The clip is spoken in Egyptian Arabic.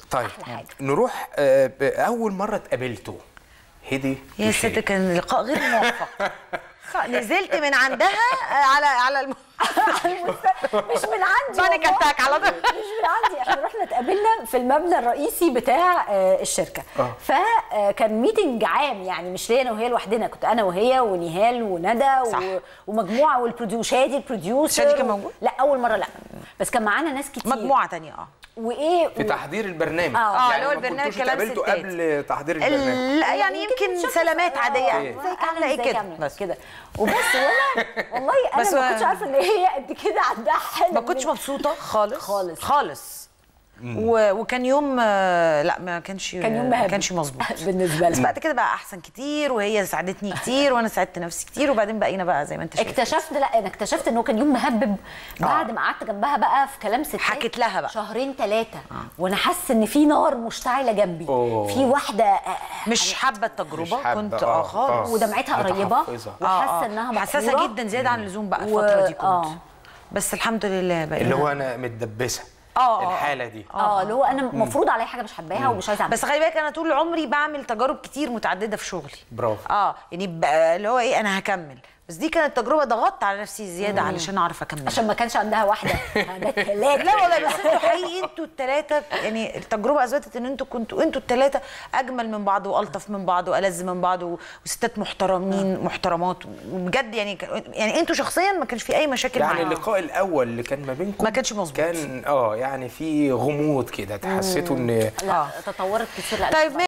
طيب أحلى حاجة. نروح آه، ب- اول مره اتقابلتوا هدي يا وشيرين. ست كان لقاء غير موفق خ- نزلت من عندها آه، على على الم... مش من عندي بانيك والله. أتاك على طول. مش من عندي احنا رحنا اتقابلنا في المبنى الرئيسي بتاع آه، الشركه آه. فكان ميتنج عام يعني مش ليا انا وهي لوحدنا كنت انا وهي ونهال وندى صح. و... ومجموعه والبروديو شادي البروديوسر شادي كان موجود؟ لا اول مره لا بس كان معانا ناس كتير مجموعه تانية اه وايه في تحضير البرنامج آه. آه، يعني اللي هو ما البرنامج كنتوش كلام اتقابلتوا ستات. قبل تحضير البرنامج ال- لا يعني يمكن شفت- سلامات آه، عاديه إيه. ازيك عامله ايه ازيك كده عاملة بس كده وبس وانا والله انا بس ما و- كنتش عارفه ان هي قد كده عندها حلم ما كنتش مبسوطه خالص خالص. خالص و... وكان يوم آه، لا ما كانش كان يوم ما مهبب كانش مظبوط بالنسبه بس لي بعد كده بقى احسن كتير وهي ساعدتني كتير وانا ساعدت نفسي كتير وبعدين بقينا بقى زي ما انت شايف اكتشفت لا انا اكتشفت انه كان يوم مهبب بعد ما قعدت جنبها بقى في كلام ستات حكيت لها بقى. شهرين ثلاثه وانا حاسه ان في نار مشتعله جنبي أوه. في واحده آه، مش حابه التجربه مش حابة، كنت آه، اه خالص آه. ودمعتها قريبه متحفظة. وحاسه انها حساسه مقهورة. جدا زياده عن اللزوم بقى و- الفتره دي كنت آه. بس الحمد لله بقينا اللي هو انا متدبسه آه، آه. الحاله دي اه اللي هو انا المفروض عليا حاجه مش حباها ومش عايزه اعملها بس خلي بالك انا طول عمري بعمل تجارب كتير متعدده في شغلي برافو. اه يعني ب- اللي هو ايه انا هكمل بس دي كانت تجربه ضغطت على نفسي زياده علشان اعرف اكمل عشان ما كانش عندها واحده عندها ثلاثه لا والله بس انتوا حقيقي انتوا الثلاثه يعني التجربه اثبتت ان انتوا كنتوا انتوا الثلاثه اجمل من بعض والطف من بعض والذ من بعض و- وستات محترمين محترمات وبجد يعني ك- يعني انتوا شخصيا ما كانش في اي مشاكل يعني معايا اللقاء الاول اللي كان ما بينكم ما كانش مظبوط. كان اه يعني في غموض كده حسيتوا ان لا تطورت كتير لا طيب